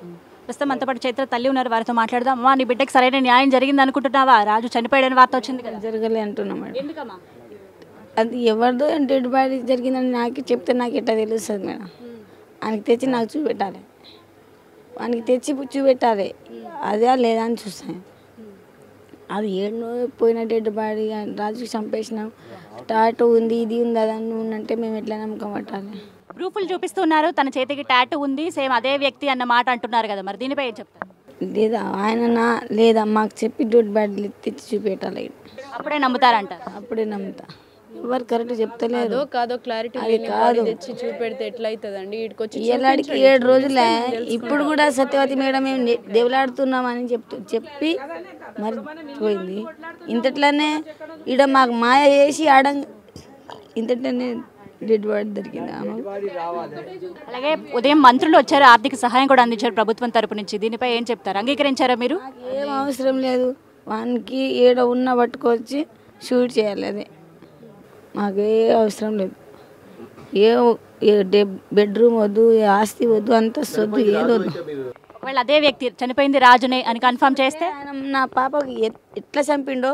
ప్రస్తుతం మనతో పాటు చైత్ర తల్లి ఉన్నారు వారితో మాట్లాడదాం అమ్మా నీ బిడ్డకి సరైన న్యాయం జరిగింది అనుకుంటున్నావా రాజు చనిపోయాడని వార్త వచ్చింది కదా జరగలే అంటున్నా మేడం ఎందుకమ్మా అది ఎవరిదో డెడ్ బాడీ జరిగిందని నాకు చెప్తే నాకు ఎట్లా తెలుస్తుంది మేడం ఆయనకి తెచ్చి నాకు చూపెట్టాలి ఆయనకి తెచ్చి చూపెట్టాలి అదే లేదా అని చూస్తాను అది ఏడు పోయిన డెడ్ బాడీ రాజుకి చంపేసినాం టాటూ ఉంది ఇది ఉంది అది అని ఉందంటే మేము ఎట్లా నమ్మకం పట్టాలి ప్రూఫ్లు చూపిస్తున్నారు తన చేతికి టాటూ ఉంది సేమ్ అదే వ్యక్తి అన్న మాట అంటున్నారు కదా మరి దీనిపై ఏం చెప్తారు లేదా ఆయన నా లేదా మాకు చెప్పి డెడ్ బాడీ తెచ్చి చూపెట్టాలి అప్పుడే నమ్ముతారంటారు అప్పుడే నమ్ముతా ఎవరు కరెక్ట్ చెప్తలేరు అదో కాదో క్లారిటీ అది లేని కాదు. బాడీ తెచ్చి చూపెడితే ఎట్లా అవుతుందండి ఇటుకొచ్చి ఏలాడికి ఏడు రోజులే ఇప్పుడు కూడా సత్యవతి మేడం మేము నే- దేవులాడుతున్నామని చెప్తూ చెప్పి మరి పోయింది ఇంతట్లోనే ఈడ మాకు మాయ చేసి ఆడ ఇంతట్లోనే డెడ్ బాడీ దొరికింది ఆమె అలాగే ఉదయం మంత్రులు వచ్చారు ఆర్థిక సహాయం కూడా అందించారు ప్రభుత్వం తరపు నుంచి దీనిపై ఏం చెప్తారు అంగీకరించారా మీరు ఏం అవసరం లేదు వానికి ఏడ ఉన్న పట్టుకొచ్చి షూట్ చేయాలి అదే మాకే అవసరం లేదు ఏ ఏ డే- బెడ్రూమ్ వద్దు ఏ ఆస్తి వద్దు అంతస్తు వద్దు ఏదొద్దు ఒకవేళ అదే వ్యక్తి చనిపోయింది రాజునే అని కన్ఫర్మ్ చేస్తే ఆయన నా పాపకి ఎట్- ఎట్లా చంపిండో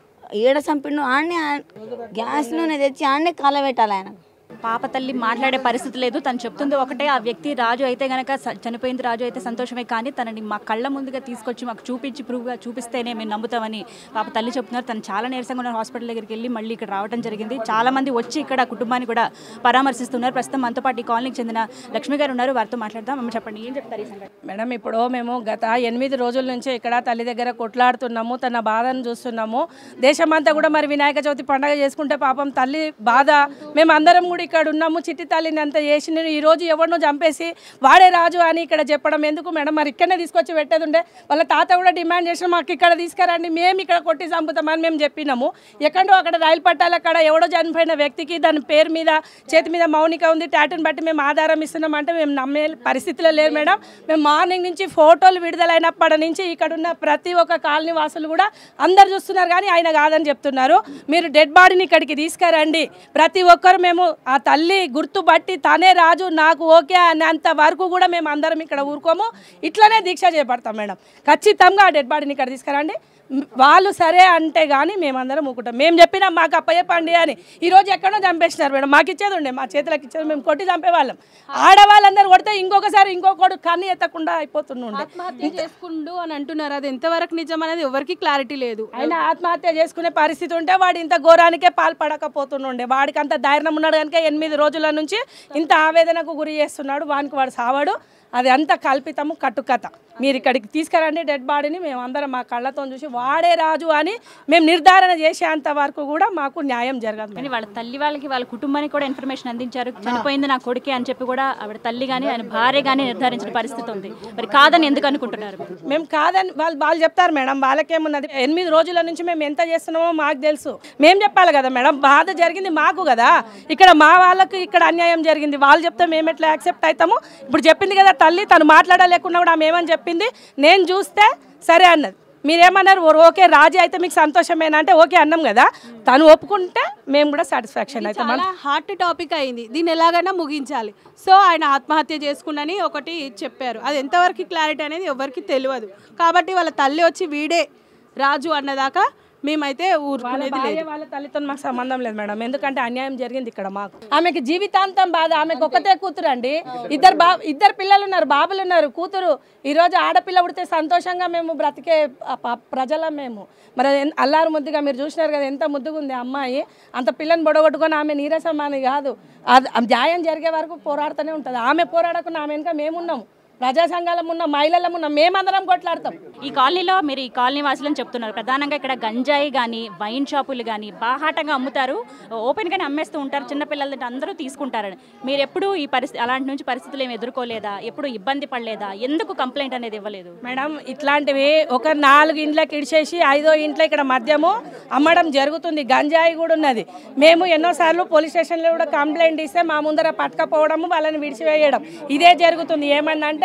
ఏడ చంపిండో ఆడనే గ్యాస్ నూనె తెచ్చి ఆడనే కాలబెట్టాలి ఆయన పాప తల్లి మాట్లాడే పరిస్థితి లేదు తను చెప్తుంది ఒకటే ఆ వ్యక్తి రాజు అయితే గనక స- చనిపోయింది రాజు అయితే సంతోషమే కానీ తనని మా కళ్ళ ముందుగా తీసుకొచ్చి మాకు చూపించి ప్రూవ్గా చూపిస్తేనే మేము నమ్ముతామని పాప తల్లి చెప్తున్నారు తను చాలా నీరసంగా ఉన్న హాస్పిటల్ దగ్గరికి వెళ్ళి మళ్ళీ ఇక్కడ రావడం జరిగింది చాలా మంది వచ్చి ఇక్కడ కుటుంబాన్ని కూడా పరామర్శిస్తున్నారు ప్రస్తుతం మనతో పాటు ఈ కాలనీకి చెందిన లక్ష్మి గారు ఉన్నారు వారితో మాట్లాడదాం అమ్మ చెప్పండి ఏం చెప్తారు ఈ సంగతి మేడం ఇప్పుడు మేము గత ఎనిమిది రోజుల నుంచి ఇక్కడ తల్లి దగ్గర కొట్లాడుతున్నాము తన బాధను చూస్తున్నాము దేశమంతా కూడా మరి వినాయక చవితి పండగ చేసుకుంటే పాపం తల్లి బాధ మేము అందరం కూడా ఇక్కడ ఉన్నాము చిట్టి తల్లిని అంత చేసి నేను ఈ రోజు ఎవరినో చంపేసి వాడే రాజు అని ఇక్కడ చెప్పడం ఎందుకు మేడం మరి ఇక్కడనే తీసుకొచ్చి పెట్టేది ఉండే వాళ్ళ తాత కూడా డిమాండ్ చేసిన మాకు ఇక్కడ తీసుకురండి మేము ఇక్కడ కొట్టి చంపుతామని మేము చెప్పినాము ఎక్కడో అక్కడ రైలు పట్టాల అక్కడ ఎవడో చనిపోయిన వ్యక్తికి దాని పేరు మీద చేతి మీద మౌనిక ఉంది టాటూని బట్టి మేము ఆధారం ఇస్తున్నాం అంటే మేము నమ్మే పరిస్థితిలో లేదు మేడం మేము మార్నింగ్ నుంచి ఫోటోలు విడుదలైనప్పటి నుంచి ఇక్కడ ఉన్న ప్రతి ఒక్క కాలనీ వాసులు కూడా అందరు చూస్తున్నారు కానీ ఆయన కాదని చెప్తున్నారు మీరు డెడ్ బాడీని ఇక్కడికి తీసుకురండి ప్రతి ఒక్కరు మేము ఆ తల్లి గుర్తుపట్టి తనే రాజు నాకు ఓకే అనేంత వరకు కూడా మేము అందరం ఇక్కడ ఊరుకోము ఇట్లనే దీక్ష చేపడతాం మేడం ఖచ్చితంగా ఆ డెడ్ బాడీని ఇక్కడ తీసుకురండి మ్, వాళ్ళు సరే అంటే కానీ మేమందరం ఊకుంటాం మేము చెప్పినా మాకు అప్పయ్యపండి అని ఈరోజు ఎక్కడో చంపేసినారు మేడం మాకు ఇచ్చేది ఉండే మా చేతులకు ఇచ్చేది మేము కొట్టి చంపేవాళ్ళం ఆడవాళ్ళందరూ కొడితే ఇంకొకసారి ఇంకొకడు కన్ను ఎత్తకుండా అయిపోతుండే ఆత్మహత్య చేసుకుండు అని అంటున్నారు అది ఎంతవరకు నిజం అనేది ఎవరికి క్లారిటీ లేదు ఆయన ఆత్మహత్య చేసుకునే పరిస్థితి ఉంటే వాడు ఇంత ఘోరానికే పాల్పడకపోతుండే వాడికి అంత ధైర్యం ఉన్నాడు కనుక ఎనిమిది రోజుల నుంచి ఇంత ఆవేదనకు గురి చేస్తున్నాడు వానికి వాడు సావాడు అది అంత కల్పితము కట్టుకథ మీరు ఇక్కడికి తీసుకురండి డెడ్ బాడీని మేము అందరం మా కళ్ళతో చూసి వాడే రాజు అని మేము నిర్ధారణ చేసేంత వరకు కూడా మాకు న్యాయం జరగదు కానీ వాళ్ళ తల్లి వాళ్ళకి వాళ్ళ కుటుంబానికి కూడా ఇన్ఫర్మేషన్ అందించారు చనిపోయింది నా కొడుకే అని చెప్పి కూడా ఆవిడ తల్లి కానీ ఆయన భార్య కానీ నిర్ధారించిన పరిస్థితి ఉంది మరి కాదని ఎందుకు అనుకుంటున్నారు మీరు? మేము కాదని వాళ్ళు వాళ్ళు చెప్తారు మేడం వాళ్ళకేమున్నది ఎనిమిది రోజుల నుంచి మేము ఎంత చేస్తున్నామో మాకు తెలుసు మేము చెప్పాలి కదా మేడం బాధ జరిగింది మాకు కదా ఇక్కడ మా వాళ్ళకి ఇక్కడ అన్యాయం జరిగింది వాళ్ళు చెప్తే మేము ఎట్లా యాక్సెప్ట్ అవుతాము ఇప్పుడు చెప్పింది కదా తల్లి తను మాట్లాడలేకున్నా కూడా ఆమె ఏమని చెప్పింది నేను చూస్తే సరే అన్నది మీరేమన్నారు "ఓ- ఓకే రాజీ అయితే మీకు సంతోషమేనా అంటే ఓకే అన్నాం కదా తను ఒప్పుకుంటే మేము కూడా సాటిస్ఫాక్షన్ అవుతాం చాలా హార్ట్ టాపిక్ అయింది దీన్ని ఎలాగైనా ముగించాలి సో ఆయన ఆత్మహత్య చేసుకున్నని ఒకటి చెప్పారు అది ఎంతవరకు క్లారిటీ అనేది ఎవరికి తెలియదు కాబట్టి వాళ్ళ తల్లి వచ్చి వీడే రాజు అన్నదాకా మేమైతే ఊరుకునేది లేదు భార్య వాళ్ళ తల్లితో మాకు సంబంధం లేదు మేడం ఎందుకంటే అన్యాయం జరిగింది ఇక్కడ మాకు ఆమెకి జీవితాంతం బాధ ఆమెకు ఒకటే కూతురు అండి ఇద్దరు బా ఇద్దరు పిల్లలు ఉన్నారు బాబులు ఉన్నారు కూతురు ఈ రోజు ఆడపిల్ల పుడితే సంతోషంగా మేము బ్రతికే ఆ ప- ప్రజలం మేము మరి ఎన్- అల్లారు ముద్దుగా మీరు చూసినారు కదా ఎంత ముద్దుగా ఉంది ఆ అమ్మాయి అంత పిల్లని బొడగొట్టుకొని ఆమె నీరసం అని కాదు అది ఆ న్యాయం జరిగే వరకు పోరాడుతూనే ఉంటుంది ఆమె పోరాడకుండా ఆమె వెనుక మేమున్నాము ప్రజా సంఘాలం ఉన్న మహిళలం ఉన్న మేమందరం కొట్లాడతాం ఈ కాలనీలో మీరు ఈ కాలనీ వాసులని చెప్తున్నారు ప్రధానంగా ఇక్కడ గంజాయి కానీ వైన్ షాపులు కానీ బాహాటంగా అమ్ముతారు ఓపెన్గానే అమ్మేస్తూ ఉంటారు చిన్నపిల్లల దగ్గర అందరూ తీసుకుంటారని మీరు ఎప్పుడు ఈ పరిస్థితి అలాంటి నుంచి పరిస్థితులు ఏమి ఎదుర్కోలేదా ఎప్పుడు ఇబ్బంది పడలేదా ఎందుకు కంప్లైంట్ అనేది ఇవ్వలేదు మేడం ఇట్లాంటివి ఒక నాలుగు ఇంట్లోకి ఇడిచేసి ఐదో ఇంట్లో ఇక్కడ మద్యము అమ్మడం జరుగుతుంది గంజాయి కూడా ఉన్నది మేము ఎన్నోసార్లు పోలీస్ స్టేషన్లో కూడా కంప్లైంట్ ఇస్తే మా ముందర పట్టుకపోవడము వాళ్ళని విడిచివేయడం ఇదే జరుగుతుంది ఏమన్నంటే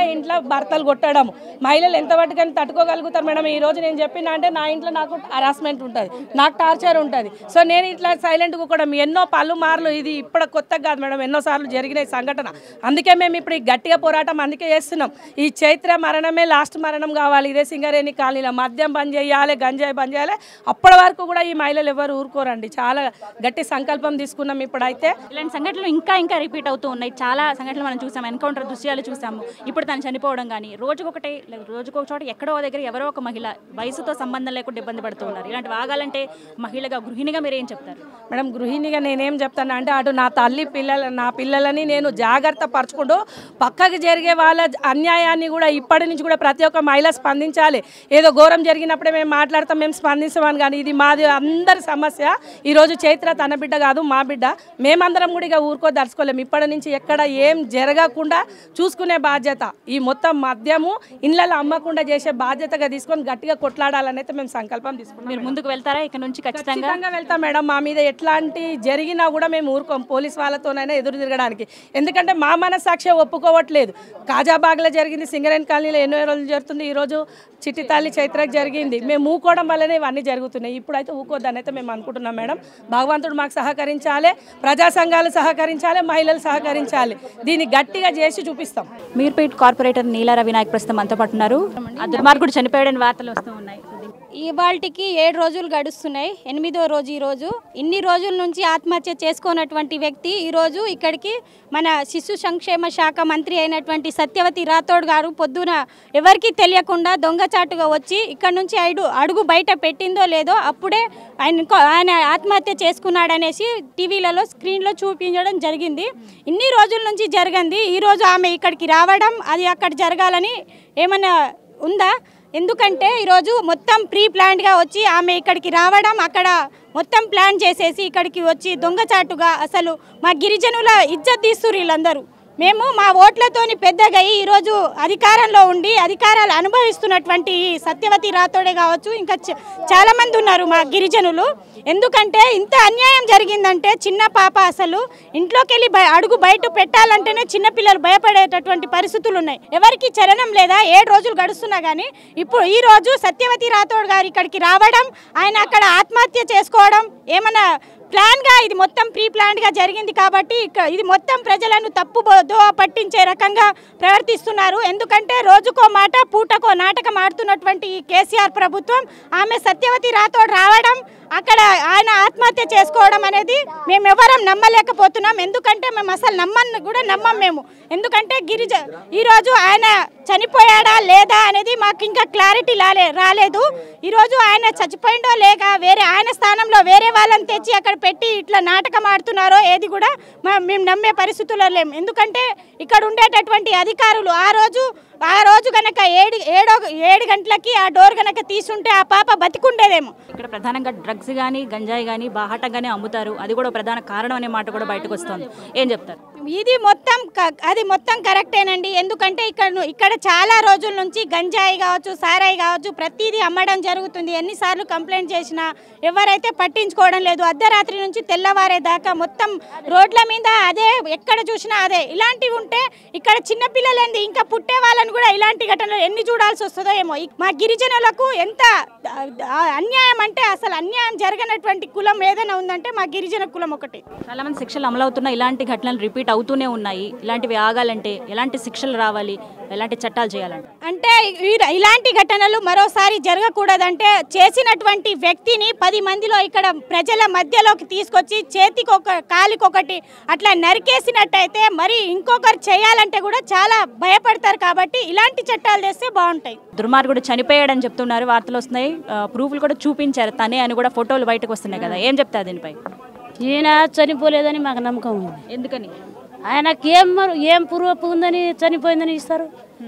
ఒకటే ఇంట్లో భర్తలు కొట్టడం మహిళలు ఎంతవరకు తట్టుకోగలుగుతారు మేడం ఈ రోజు నేను చెప్పిన అంటే నా ఇంట్లో నాకు హరాస్మెంట్ ఉంటుంది నాకు టార్చర్ ఉంటుంది సో నేను ఇట్లా సైలెంట్గా కూడా ఎన్నో పలు మార్లు ఇది ఇప్పుడు కొత్తగా కాదు మేడం ఎన్నోసార్లు జరిగిన ఈ సంఘటన అందుకే మేము ఇప్పుడు ఈ గట్టిగా పోరాటం అందుకే చేస్తున్నాం ఈ చైత్ర మరణమే లాస్ట్ మరణం కావాలి ఇదే సింగరేణి కాలనీలో మద్యం బంద్ చేయాలి గంజాయి బంద్ చేయాలి అప్పటి వరకు కూడా ఈ మహిళలు ఎవరు ఊరుకోరండి చాలా గట్టి సంకల్పం తీసుకున్నాం ఇప్పుడైతే ఇలాంటి సంఘటనలు ఇంకా ఇంకా రిపీట్ అవుతూ ఉన్నాయి చాలా సంఘటనలు మనం చూసాం ఎన్కౌంటర్ దృశ్యాలు చూసాము ఇప్పుడు తను చనిపోవడం కానీ రోజుకొకటే లే- రోజుకొక చోట ఎక్కడో దగ్గర ఎవరో ఒక మహిళ వయసుతో సంబంధం లేకుండా ఇబ్బంది పడుతూ ఉన్నారు ఇలాంటివి ఆగాలంటే మహిళగా గృహిణిగా మీరు ఏం చెప్తారు మేడం గృహిణిగా నేనేం చెప్తాను అంటే అటు నా తల్లి పిల్లల నా పిల్లలని నేను జాగ్రత్త పరచుకుంటూ పక్కకి జరిగే వాళ్ళ అన్యాయాన్ని కూడా ఇప్పటి నుంచి కూడా ప్రతి ఒక్క మహిళ స్పందించాలి ఏదో ఘోరం జరిగినప్పుడే మేము మాట్లాడతాం మేము స్పందిస్తామని కానీ ఇది మాది అందరి సమస్య ఈరోజు చైత్ర తన బిడ్డ కాదు మా బిడ్డ మేమందరం కూడా ఇక ఊరుకో దలుచుకోలేము ఇప్పటి నుంచి ఎక్కడ ఏం జరగకుండా చూసుకునే బాధ్యత ఈ మొత్తం మద్యము ఇళ్ళలో అమ్మకుండా చేసే బాధ్యతగా తీసుకొని గట్టిగా కొట్లాడాలని అయితే మేము సంకల్పం తీసుకున్నాం మీరు ముందుకు వెళ్తారా ఇక్కడ నుంచి ఖచ్చితంగా ఖచ్చితంగా వెళ్తాం మేడం మా మీద ఎట్లాంటి జరిగినా కూడా మేము ఊరుకోం పోలీస్ వాళ్ళతోనైనా ఎదురు తిరగడానికి ఎందుకంటే మా మనసాక్షి ఒప్పుకోవట్లేదు కాజాబాగ్లో జరిగింది సింగరేణి కాలనీలో ఎన్నో రోజులు జరుగుతుంది ఈరోజు చిట్టి తల్లి చైత్రకు జరిగింది మేము ఊకోవడం వల్లనే ఇవన్నీ జరుగుతున్నాయి ఇప్పుడైతే ఊకోద్దని అయితే మేము అనుకుంటున్నాం మేడం భగవంతుడు మాకు సహకరించాలి ప్రజా సంఘాలు సహకరించాలి మహిళలు సహకరించాలి దీన్ని గట్టిగా చేసి చూపిస్తాం మీర్పేట్ కార్పొరేటర్ నీలార వినాయక్ ప్రస్తుతం మనతో పాటు ఉన్నారు ఆ దుర్మార్గుడు చనిపోయాడని వార్తలు వస్తూ ఉన్నాయి ఇవాళకి ఏడు రోజులు గడుస్తున్నాయి ఎనిమిదో రోజు ఈరోజు ఇన్ని రోజుల నుంచి ఆత్మహత్య చేసుకున్నటువంటి వ్యక్తి ఈరోజు ఇక్కడికి మన శిశు సంక్షేమ శాఖ మంత్రి అయినటువంటి సత్యవతి రాథోడ్ గారు పొద్దున ఎవరికీ తెలియకుండా దొంగచాటుగా వచ్చి ఇక్కడ నుంచి ఐదు అడుగు బయట పెట్టిందో లేదో అప్పుడే ఆయన ఇంకో- ఆయన ఆత్మహత్య చేసుకున్నాడనేసి టీవీలలో స్క్రీన్లో చూపించడం జరిగింది ఇన్ని రోజుల నుంచి జరిగింది ఈరోజు ఆమె ఇక్కడికి రావడం అది అక్కడ జరగాలని ఏమన్నా ఉందా ఎందుకంటే ఈరోజు మొత్తం ప్రీ ప్లాన్డ్గా వచ్చి ఆమె ఇక్కడికి రావడం అక్కడ మొత్తం ప్లాన్ చేసేసి ఇక్కడికి వచ్చి దొంగచాటుగా అసలు మా గిరిజనుల ఇజ్జత్ తీస్తున్నారు వీళ్ళందరూ మేము మా ఓట్లతోని పెద్దగా అయ్యి ఈరోజు అధికారంలో ఉండి అధికారాలు అనుభవిస్తున్నటువంటి ఈ సత్యవతి రాథోడే కావచ్చు ఇంకా చ- చాలా మంది ఉన్నారు మా గిరిజనులు ఎందుకంటే ఇంత అన్యాయం జరిగిందంటే చిన్న పాప అసలు ఇంట్లోకి వెళ్ళి బయ- అడుగు బయట పెట్టాలంటేనే చిన్నపిల్లలు భయపడేటటువంటి పరిస్థితులు ఉన్నాయి ఎవరికి చలనం లేదా ఏడు రోజులు గడుస్తున్నా కానీ ఇప్పుడు ఈ రోజు సత్యవతి రాథోడ్ గారు ఇక్కడికి రావడం ఆయన అక్కడ ఆత్మహత్య చేసుకోవడం ఏమన్నా ప్లాన్గా ఇది మొత్తం ప్రీ ప్లాన్గా జరిగింది కాబట్టి ఇక ఇది మొత్తం ప్రజలను తప్పు దోవ పట్టించే రకంగా ప్రవర్తిస్తున్నారు ఎందుకంటే రోజుకో మాట పూటకో నాటకం ఆడుతున్నటువంటి ఈ కేసీఆర్ ప్రభుత్వం ఆమె సత్యవతి రాథోడ్ రావడం అక్కడ ఆయన ఆత్మహత్య చేసుకోవడం అనేది మేము ఎవరం నమ్మలేకపోతున్నాం ఎందుకంటే మేము అసలు నమ్మని కూడా నమ్మం మేము ఎందుకంటే గిరిజ ఈరోజు ఆయన చనిపోయాడా లేదా అనేది మాకు ఇంకా క్లారిటీ రాలే రాలేదు ఈరోజు ఆయన చచ్చిపోయిండో లేక వేరే ఆయన స్థానంలో వేరే వాళ్ళని తెచ్చి అక్కడ పెట్టి ఇట్లా నాటకం ఆడుతున్నారో ఏది కూడా మా- మేము నమ్మే పరిస్థితుల్లో లేము ఎందుకంటే ఇక్కడ ఉండేటటువంటి అధికారులు ఆ రోజు ఆ రోజు గనక ఏడు ఏడో ఏడు గంటలకి ఆ డోర్ గనక తీసుంటే ఆ పాప బతికుండేదేమో ఇక్కడ ప్రధానంగా డ్రగ్స్ కానీ గంజాయి కానీ బాహాటంగానే అమ్ముతారు అది కూడా ప్రధాన కారణం అనే మాట కూడా బయటకు వస్తుంది ఏం చెప్తారు ఇది మొత్తం క- అది మొత్తం కరెక్టేనండి ఎందుకంటే ఇక్కడ ను- ఇక్కడ చాలా రోజుల నుంచి గంజాయి కావచ్చు సారాయి కావచ్చు ప్రతిదీ అమ్మడం జరుగుతుంది ఎన్నిసార్లు కంప్లైంట్ చేసినా ఎవరైతే పట్టించుకోవడం లేదు అర్ధరాత్రి నుంచి తెల్లవారే దాకా మొత్తం రోడ్ల మీద అదే ఎక్కడ చూసినా అదే ఇలాంటివి ఉంటే ఇక్కడ చిన్నపిల్లలేంది ఇంకా పుట్టే వాళ్ళని కూడా ఇలాంటి ఘటనలు ఎన్ని చూడాల్సి వస్తుందో ఏమో ఈ- మా గిరిజనులకు ఎంత ఆ, ఆ, అన్యాయం అంటే అసలు అన్యాయం జరగనటువంటి కులం ఏదైనా ఉందంటే మా గిరిజన కులం ఒకటి చాలా మంది శిక్షలు అమలవుతున్న ఇలాంటి ఘటనలు రిపీట్ అవుతూనే ఉన్నాయి ఇలాంటివి ఆగాలంటే ఎలాంటి శిక్షలు రావాలి ఎలాంటి చట్టాలు చేయాలంటే అంటే ఈ- ఇలాంటి ఘటనలు మరోసారి జరగకూడదంటే చేసినటువంటి వ్యక్తిని పది మందిలో ఇక్కడ ప్రజల మధ్యలోకి తీసుకొచ్చి చేతికి ఒక కాలికొకటి అట్లా నరికేసినట్టయితే మరి ఇంకొకరు చేయాలంటే కూడా చాలా భయపడతారు కాబట్టి ఇలాంటి చట్టాలు తెస్తే బాగుంటాయి దుర్మార్గుడు చనిపోయాడని చెప్తున్నారు వార్తలు వస్తున్నాయి ఆ, ప్రూఫ్లు కూడా చూపించారు తనే అని కూడా ఫోటోలు బయటకు వస్తున్నాయి కదా ఏం చెప్తారు దీనిపై ఈయన చనిపోలేదని మాకు నమ్మకం ఉంది ఎందుకని ఆయనకి ఏం మరి ఏం పూర్వపు ఉందని చనిపోయిందని ఇస్తారు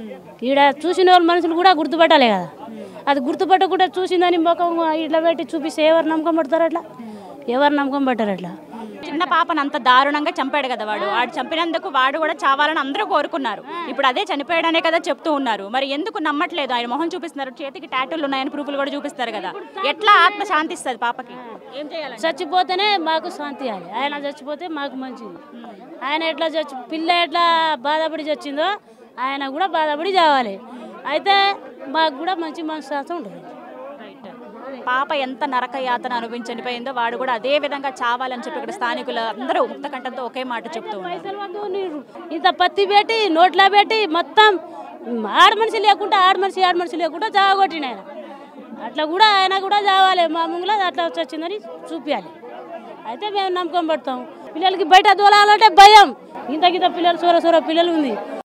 ఈడ చూసిన వాళ్ళు మనుషులు కూడా గుర్తుపట్టాలి కదా అది గుర్తుపట్టకుండా చూసిందని ముఖం ఇట్లా పెట్టి చూపిస్తే ఎవరు నమ్మకం పడతారు అట్లా ఎవరు నమ్మకం పట్టారు అట్లా చిన్న పాపను అంత దారుణంగా చంపాడు కదా వాడు వాడు చంపినందుకు వాడు కూడా చావాలని అందరూ కోరుకున్నారు ఇప్పుడు అదే చనిపోయాడనే కదా చెప్తూ ఉన్నారు మరి ఎందుకు నమ్మట్లేదు ఆయన మొహం చూపిస్తున్నారు చేతికి టాటూలు ఉన్నాయని ప్రూఫ్లు కూడా చూపిస్తారు కదా ఎట్లా ఆత్మ శాంతిస్తుంది పాపకి ఏం చేయాలి చచ్చిపోతేనే మాకు శాంతి ఇవ్వాలి ఆయన చచ్చిపోతే మాకు మంచిది ఆయన ఎట్లా చచ్చి పిల్ల ఎట్లా బాధపడి చచ్చిందో ఆయన కూడా బాధపడి చావాలి అయితే మాకు కూడా మంచి మనశ్శాంతం ఉంటుంది పాప ఎంత నరక యాతన అనుభవించి చనిపోయిందో వాడు కూడా అదే విధంగా చావాలని చెప్పి ఇక్కడ స్థానికులు అందరూ ముక్త కంఠంతో ఒకే మాట చెప్తూ ఉన్నారు పైసలు వద్దు నీరు ఇంత పత్తి పెట్టి నోట్లో పెట్టి మొత్తం ఆడ మనిషి లేకుండా ఆడ మనిషి ఆడ మనిషి లేకుండా చావగొట్టిన ఆయన అట్లా కూడా ఆయన కూడా చావాలి మా ముంగులో అట్లా వచ్చిందని చూపించాలి అయితే మేము నమ్మకం పడతాం పిల్లలకి బయట దూలాలంటే భయం ఇంత గింత పిల్లలు సూర సూర పిల్లలు ఉంది